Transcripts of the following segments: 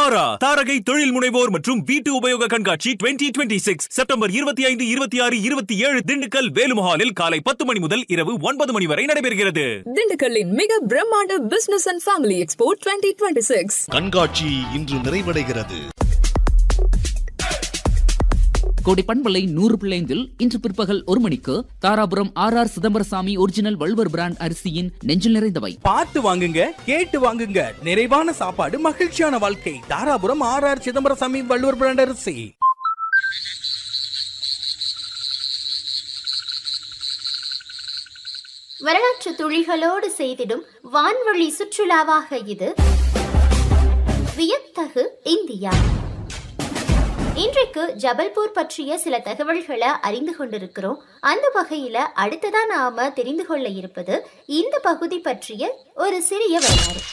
ஆரா தாரகை தொழில் முனைவோர் மற்றும் வீட்டு உபயோக கண்காட்சி டுவெண்ட்டி டுவெண்ட்டி சிக்ஸ் செப்டம்பர் இருபத்தி ஐந்து இருபத்தி ஆறு இருபத்தி ஏழு திண்டுக்கல் வேலுமஹாலில் காலை பத்து மணி முதல் இரவு ஒன்பது மணி வரை நடைபெறுகிறது திண்டுக்கல்லின் மிக பிரம்மாண்ட business and family expo twenty twenty six கண்காட்சி இன்று நிறைவடைகிறது கோடி பண்பலை நூறு பிள்ளைந்தில் இன்று பிற்பகல் ஒரு மணிக்கு Dharapuram R R Chidambarasamy original Valluvar brand அரிசியின் நெஞ்சில் நிறைந்தவை பார்த்து வாங்குங்க கேட்டு வாங்குங்க நிறைவான சாப்பாடு மகிழ்ச்சியான வாழ்க்கை Dharapuram R R Chidambarasamy Valluvar brand அரிசி வரலாற்று துளிகளோடு செய்திடும் வான்வழி சுற்றுலாவாக இது வியத்தகு இந்தியா இன்றைக்கு ஜபல்பூர் பற்றிய சில தகவல்களை அறிந்து கொண்டிருக்கிறோம் அந்த வகையில அடுத்ததா நாம தெரிந்து கொள்ள இருப்பது இந்த பகுதி பற்றிய ஒரு சிறிய வரலாறு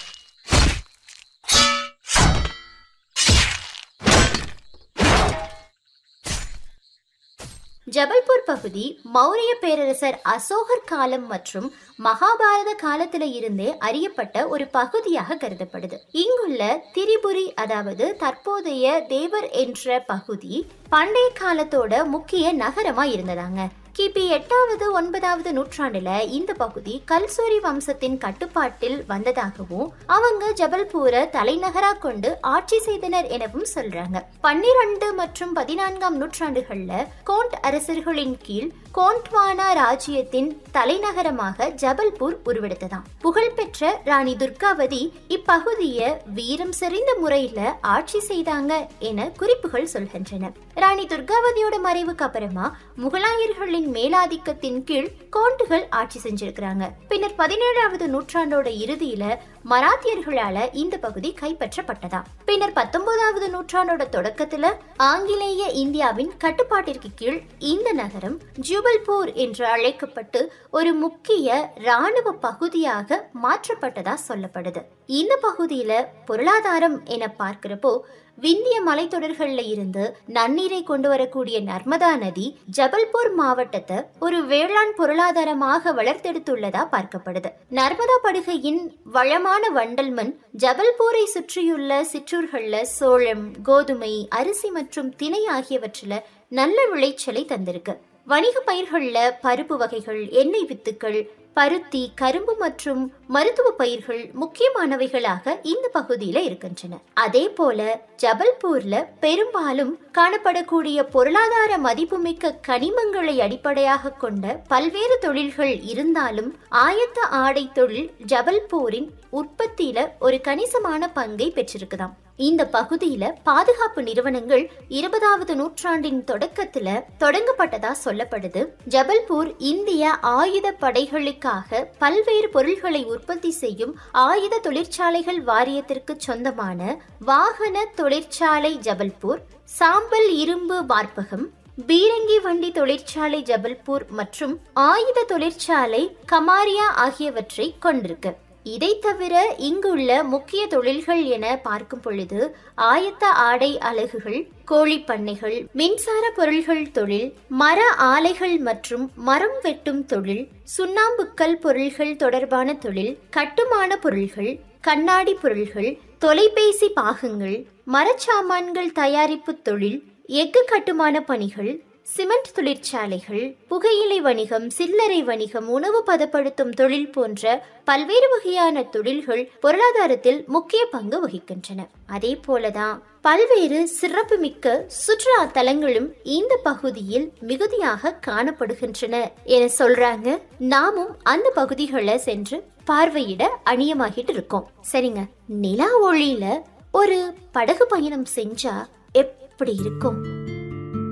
ஜபல்பூர் பகுதி மௌரிய பேரரசர் அசோகர் காலம் மற்றும் மகாபாரத காலத்துல இருந்தே அறியப்பட்ட ஒரு பகுதியாக கருதப்படுது இங்குள்ள திரிபுரி அதாவது தற்போதைய தேவர் என்ற பகுதி பண்டைய காலத்தோட முக்கிய நகரமா இருந்ததாங்க கிபி எட்டாவது ஒன்பதாவது நூற்றாண்டுல இந்த பகுதி கல்சூரி வம்சத்தின் கட்டுப்பாட்டில் வந்ததாகவும் அவங்க ஜபல்பூரை தலைநகரா கொண்டு ஆட்சி செய்தனர் எனவும் சொல்றாங்க பன்னிரண்டு மற்றும் பதினான்காம் நூற்றாண்டுகள்ல கோண்ட் அரசர்களின் கீழ் கோண்ட்வானா ராஜ்யத்தின் தலைநகரமாக ஜபல்பூர் உருவெடுத்ததாம் புகழ்பெற்ற ராணி துர்காவதி இப்பகுதிய வீரம் செறிந்த முறையில ஆட்சி செய்தாங்க என குறிப்புகள் சொல்கின்றன ராணி துர்காவதியோட மறைவுக்கு அப்புறமா முகலாயர்களின் மேலாதிக்கத்தின் கீழ் கோண்டுகள் ஆட்சி செஞ்சிருக்கிறாங்க பின்னர் பதினேழாவது நூற்றாண்டோட இறுதியில மராத்தியர்களால இந்த பகுதி கைப்பற்றப்பட்டதா பின்னர் பத்தொன்பதாவது நூற்றாண்டோட தொடக்கத்துல ஆங்கிலேய இந்தியாவின் கட்டுப்பாட்டிற்கு கீழ் இந்த நகரம் ஜுபல்பூர் என்று அழைக்கப்பட்டு ஒரு முக்கிய ராணுவ பகுதியாக மாற்றப்பட்டதா சொல்லப்படுது இந்த பகுதியில பொருளாதாரம் என பார்க்கிறப்போ விந்திய மலைத்தொடர்கள்ல இருந்து நன்னீரை கொண்டு வரக்கூடிய நர்மதா நதி ஜபல்பூர் மாவட்டத்தை ஒரு வேளாண் பொருளாதாரமாக வளர்த்தெடுத்துள்ளதா பார்க்கப்படுது நர்மதா படுகையின் வளமான வண்டல் மண் ஜபல்பூரை சுற்றியுள்ள சிற்றூர்கள்ல சோளம் கோதுமை அரிசி மற்றும் திணை ஆகியவற்றில நல்ல விளைச்சலை தந்திருக்கு வணிக பயிர்கள்ல பருப்பு வகைகள் எண்ணெய் வித்துக்கள் பருத்தி கரும்பு மற்றும் மருத்துவ பயிர்கள் முக்கியமானவைகளாக இந்த பகுதியில இருக்கின்றன அதே போல ஜபல்பூர்ல பெரும்பாலும் காணப்படக்கூடிய பொருளாதார மதிப்புமிக்க கனிமங்களை அடிப்படையாக கொண்ட பல்வேறு தொழில்கள் இருந்தாலும் ஆயத்த ஆடை தொழில் ஜபல்பூரின் உற்பத்தியில ஒரு கணிசமான பங்கை பெற்றிருக்குதாம் இந்த பகுதியில பாதுகாப்பு நிறுவனங்கள் இருபதாவது நூற்றாண்டின் தொடக்கத்துல தொடங்கப்பட்டதா சொல்லப்படுது ஜபல்பூர் இந்திய ஆயுத படைகளுக்காக பல்வேறு பொருள்களை உற்பத்தி செய்யும் ஆயுத தொழிற்சாலைகள் வாரியத்திற்கு சொந்தமான வாகன தொழிற்சாலை ஜபல்பூர் சாம்பல் இரும்பு வார்ப்பகம் பீரங்கி வண்டி தொழிற்சாலை ஜபல்பூர் மற்றும் ஆயுத தொழிற்சாலை கமாரியா ஆகியவற்றை கொண்டிருக்கு இதை தவிர இங்குள்ள முக்கிய தொழில்கள் என பார்க்கும் பொழுது ஆயத்த ஆடை அலகுகள் கோழி பண்ணைகள் மின்சார பொருள்கள் தொழில் மர ஆலைகள் மற்றும் மரம் வெட்டும் தொழில் சுண்ணாம்புக்கல் பொருள்கள் தொடர்பான தொழில் கட்டுமான பொருள்கள் கண்ணாடி பொருள்கள் தொலைபேசி பாகங்கள் மரச்சாமான்கள் தயாரிப்பு தொழில் எஃகு கட்டுமான பணிகள் சிமெண்ட் தொழிற்சாலைகள் புகையிலை வணிகம் சில்லறை வணிகம் உணவு பதப்படுத்தும் தொழில் போன்ற பல்வேறு வகையான தொழில்கள் பொருளாதாரத்தில் முக்கிய பங்கு வகிக்கின்றன அதே போலதான் பல்வேறு சிறப்புமிக்க சுற்றுலா தலங்களும் இந்த பகுதியில் மிகுதியாக காணப்படுகின்றன என சொல்றாங்க நாமும் அந்த பகுதிகளை சென்று பார்வையிட அணியமாகிட்டு இருக்கோம் சரிங்க நிலா ஒளியில ஒரு படகு பயணம் செஞ்சா எப்படி இருக்கும்